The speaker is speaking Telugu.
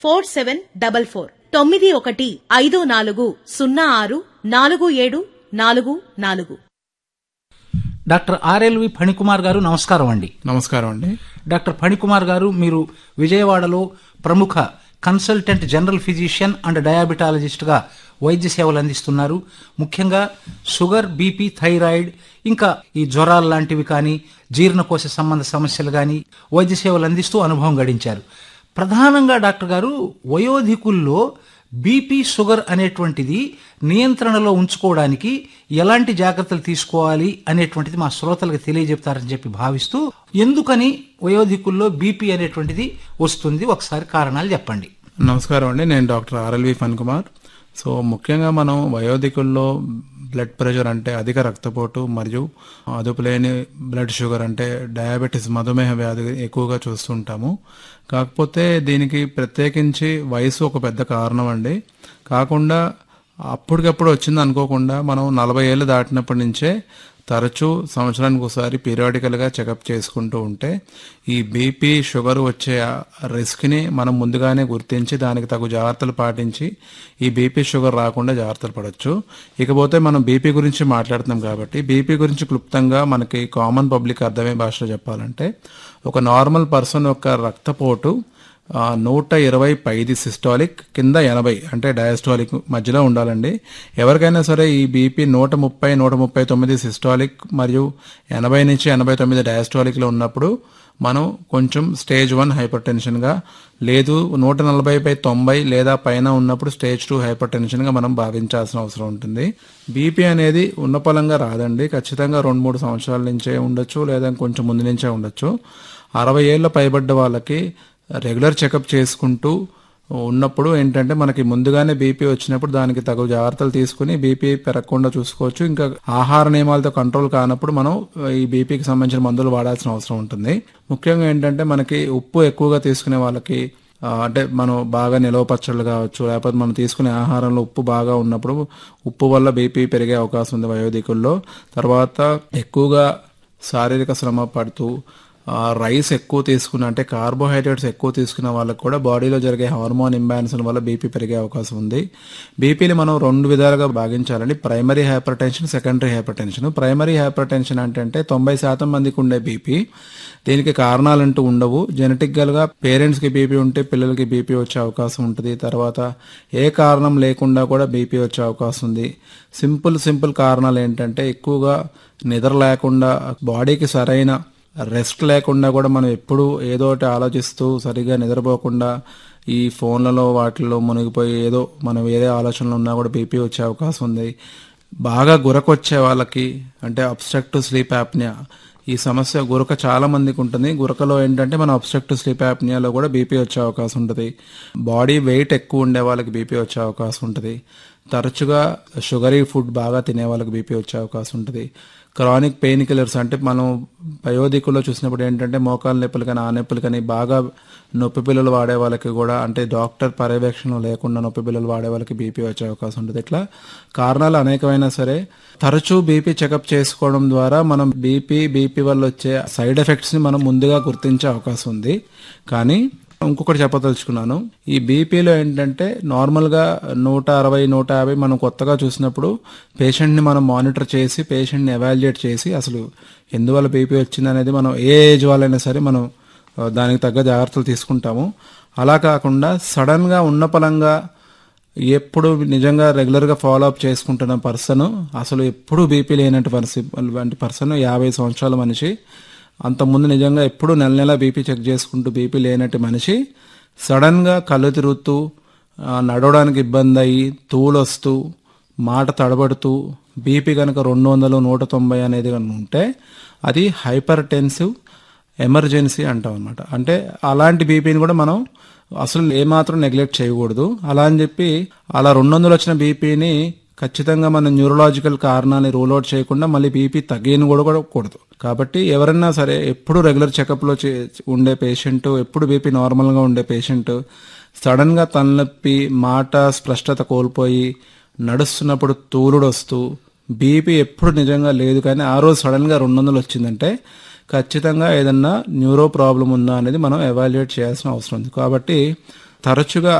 ఫోర్ సెవెన్ డబల్ ఫోర్ తొమ్మిది ఒకటి ఐదు నాలుగు సున్నా ఆరు నాలుగు ఏడు నాలుగు నాలుగు డాక్టర్ ఆర్ఎల్వి ఫణికుమార్ గారు నమస్కారం అండి నమస్కారం అండి డాక్టర్ ఫణికుమార్ గారు మీరు విజయవాడలో ప్రముఖ consultant general physician and diabetologist గా వైద్య సేవలు అందిస్తున్నారు ముఖ్యంగా షుగర్ బీపీ థైరాయిడ్ ఇంకా ఈ జ్వరాలు లాంటివి కానీ జీర్ణకోశ సంబంధ సమస్యలు కానీ వైద్య సేవలు అందిస్తూ అనుభవం గడించారు ప్రధానంగా డాక్టర్ గారు వయోధికుల్లో బీపీ షుగర్ అనేటువంటిది నియంత్రణలో ఉంచుకోవడానికి ఎలాంటి జాగ్రత్తలు తీసుకోవాలి అనేటువంటిది మా శ్రోతలకు తెలియజెప్తారని చెప్పి భావిస్తూ ఎందుకని వయోధికుల్లో బీపీ అనేటువంటిది వస్తుంది ఒకసారి కారణాలు చెప్పండి నమస్కారం అండి నేను డాక్టర్ ఆర్ఎల్వి ఫన్ కుమార్ సో ముఖ్యంగా మనం వయోధికుల్లో బ్లడ్ ప్రెషర్ అంటే అధిక రక్తపోటు మరియు అదుపులేని బ్లడ్ షుగర్ అంటే డయాబెటీస్ మధుమేహ వ్యాధి ఎక్కువగా చూస్తుంటాము కాకపోతే దీనికి ప్రత్యేకించి వయసు ఒక పెద్ద కారణం అండి కాకుండా అప్పటికప్పుడు వచ్చింది అనుకోకుండా మనం నలభై ఏళ్ళు దాటినప్పటి నుంచే తరచూ సంవత్సరానికి ఒకసారి పీరియాడికల్గా చెకప్ చేసుకుంటూ ఉంటే ఈ బీపీ షుగర్ వచ్చే రిస్క్ని మనం ముందుగానే గుర్తించి దానికి తగు జాగ్రత్తలు పాటించి ఈ బీపీ షుగర్ రాకుండా జాగ్రత్తలు పడవచ్చు ఇకపోతే మనం బీపీ గురించి మాట్లాడుతున్నాం కాబట్టి బీపీ గురించి క్లుప్తంగా మనకి కామన్ పబ్లిక్ అర్థమయ్యే భాషలో చెప్పాలంటే ఒక నార్మల్ పర్సన్ యొక్క రక్తపోటు ఆ, నూట ఇరవై పైది సిస్టాలిక్ కింద ఎనభై అంటే డయాస్టాలిక్ మధ్యలో ఉండాలండి ఎవరికైనా సరే ఈ బీపీ నూట ముప్పై నూట ముప్పై తొమ్మిది సిస్టాలిక్ మరియు ఎనభై నుంచి ఎనభై తొమ్మిది డయాస్టాలిక్లో ఉన్నప్పుడు మనం కొంచెం స్టేజ్ వన్ హైపర్ టెన్షన్గా లేదు నూట నలభై బై తొంభై లేదా పైన ఉన్నప్పుడు స్టేజ్ టూ హైపర్ టెన్షన్గా మనం భావించాల్సిన అవసరం ఉంటుంది బీపీ అనేది ఉన్నపలంగా రాదండి ఖచ్చితంగా రెండు మూడు సంవత్సరాల నుంచే ఉండొచ్చు లేదా కొంచెం ముందు నుంచే ఉండొచ్చు అరవై ఏళ్ళ పైబడ్డ వాళ్ళకి రెగ్యులర్ చెకప్ చేసుకుంటూ ఉన్నప్పుడు ఏంటంటే మనకి ముందుగానే బీపీ వచ్చినప్పుడు దానికి తగు జాగ్రత్తలు తీసుకుని బీపీ పెరగకుండా చూసుకోవచ్చు ఇంకా ఆహార నియమాలతో కంట్రోల్ కానప్పుడు మనం ఈ బీపీకి సంబంధించిన మందులు వాడాల్సిన అవసరం ఉంటుంది ముఖ్యంగా ఏంటంటే మనకి ఉప్పు ఎక్కువగా తీసుకునే వాళ్ళకి ఆ, అంటే మనం బాగా నిలవ పచ్చళ్ళు కావచ్చు లేకపోతే మనం తీసుకునే ఆహారంలో ఉప్పు బాగా ఉన్నప్పుడు ఉప్పు వల్ల బీపీ పెరిగే అవకాశం ఉంది వయోధికుల్లో తర్వాత ఎక్కువగా శారీరక శ్రమ పడుతూ ఆ, రైస్ ఎక్కువ తీసుకున్న అంటే కార్బోహైడ్రేట్స్ ఎక్కువ తీసుకున్న వాళ్ళకి కూడా బాడీలో జరిగే హార్మోన్ ఇంబ్యాలెన్స్ వల్ల బీపీ పెరిగే అవకాశం ఉంది బీపీని మనం రెండు విధాలుగా భాగించాలండి primary hypertension secondary hypertension primary hypertension అంటే తొంభై శాతం మందికి ఉండే బీపీ దీనికి కారణాలంటూ ఉండవు జెనెటికల్ గా పేరెంట్స్ కి బీపీ ఉంటే పిల్లలకి బీపీ వచ్చే అవకాశం ఉంటుంది తర్వాత ఏ కారణం లేకుండా కూడా బీపీ వచ్చే అవకాశం ఉంది సింపుల్ సింపుల్ కారణాలు ఏంటంటే ఎక్కువగా నిద్ర లేకుండా బాడీకి సరైన రెస్ట్ లేకుండా కూడా మనం ఎప్పుడు ఏదో ఒకటి ఆలోచిస్తూ సరిగా నిద్రపోకుండా ఈ ఫోన్లలో వాటిల్లో మునిగిపోయి ఏదో మనం వేరే ఆలోచనలు ఉన్నా కూడా బీపీ వచ్చే అవకాశం ఉంది బాగా గురకొచ్చే వాళ్ళకి అంటే అబ్స్ట్రక్టివ్ స్లీప్ యాప్నియా ఈ సమస్య గురక చాలా మందికి ఉంటుంది గురకలో ఏంటంటే మనం అబ్స్ట్రక్టివ్ స్లీప్ యాప్నియాలో కూడా బీపీ వచ్చే అవకాశం ఉంటుంది బాడీ వెయిట్ ఎక్కువ ఉండే వాళ్ళకి బీపీ వచ్చే అవకాశం ఉంటుంది తరచుగా షుగరీ ఫుడ్ బాగా తినే వాళ్ళకి బీపీ వచ్చే అవకాశం ఉంటుంది క్రానిక్ పెయిన్ కిల్లర్స్ అంటే మనం వయోధికుల్లో చూసినప్పుడు ఏంటంటే మోకాలు నొప్పులు కానీ ఆ నొప్పులు కానీ బాగా నొప్పి పిల్లలు వాడే వాళ్ళకి కూడా అంటే డాక్టర్ పర్యవేక్షణ లేకుండా నొప్పి పిల్లలు వాడే వాళ్ళకి బీపీ వచ్చే అవకాశం ఉంటుంది ఇట్లా కారణాలు అనేకమైనా సరే తరచూ బీపీ చెకప్ చేసుకోవడం ద్వారా మనం బీపీ బీపీ వల్ల వచ్చే సైడ్ ఎఫెక్ట్స్ ని మనం ముందుగా గుర్తించే అవకాశం ఉంది కానీ ఇంకొకటి చెప్పదలుచుకున్నాను ఈ బీపీలో ఏంటంటే నార్మల్ గా నూట అరవై నూట యాభై మనం కొత్తగా చూసినప్పుడు పేషెంట్ ని మనం మానిటర్ చేసి పేషెంట్ ని ఎవాల్యుయేట్ చేసి అసలు ఎందువల్ల బీపీ వచ్చింది అనేది మనం ఏ ఏజ్ వాళ్ళైనా సరే మనం ఆ, దానికి తగ్గ జాగ్రత్తలు తీసుకుంటాము అలా కాకుండా సడన్ గా ఉన్న పలంగా ఎప్పుడు నిజంగా రెగ్యులర్ గా ఫాలో అప్ చేసుకుంటున్న పర్సన్ అసలు ఎప్పుడు బీపీ లేనట్టు పర్సన్ వంటి పర్సన్ యాభై సంవత్సరాల మనిషి అంతకుముందు నిజంగా ఎప్పుడు నెల నెల బీపీ చెక్ చేసుకుంటూ బీపీ లేనట్టు మనిషి సడన్ గా కళ్ళు తిరుగుతూ ఆ, నడవడానికి ఇబ్బంది అయ్యి తూలొస్తూ మాట తడబడుతూ బీపీ కనుక రెండు వందలు నూట తొంభై అనేది కనుక ఉంటే అది హైపర్ టెన్సివ్ ఎమర్జెన్సీ అంటాం అనమాట అంటే అలాంటి బీపీని కూడా మనం అసలు ఏమాత్రం నెగ్లెక్ట్ చేయకూడదు అలా అని చెప్పి అలా రెండు వందలు వచ్చిన బీపీని ఖచ్చితంగా మనం న్యూరలాజికల్ కారణాన్ని రూల్ అవుట్ చేయకుండా మళ్ళీ బీపీ తగ్గని కూడా కూడా కూడదు కాబట్టి ఎవరైనా సరే ఎప్పుడు రెగ్యులర్ చెకప్లో ఉండే పేషెంట్ ఎప్పుడు బీపీ నార్మల్గా ఉండే పేషెంట్ సడన్గా తలనొప్పి మాట స్పష్టత కోల్పోయి నడుస్తున్నప్పుడు తూలుడు వస్తూ బీపీ ఎప్పుడు నిజంగా లేదు కానీ ఆ రోజు సడన్గా రెండు వందలు వచ్చిందంటే ఖచ్చితంగా ఏదన్నా న్యూరో ప్రాబ్లం ఉందా అనేది మనం ఎవాల్యుయేట్ చేయాల్సిన అవసరం ఉంది కాబట్టి తరచుగా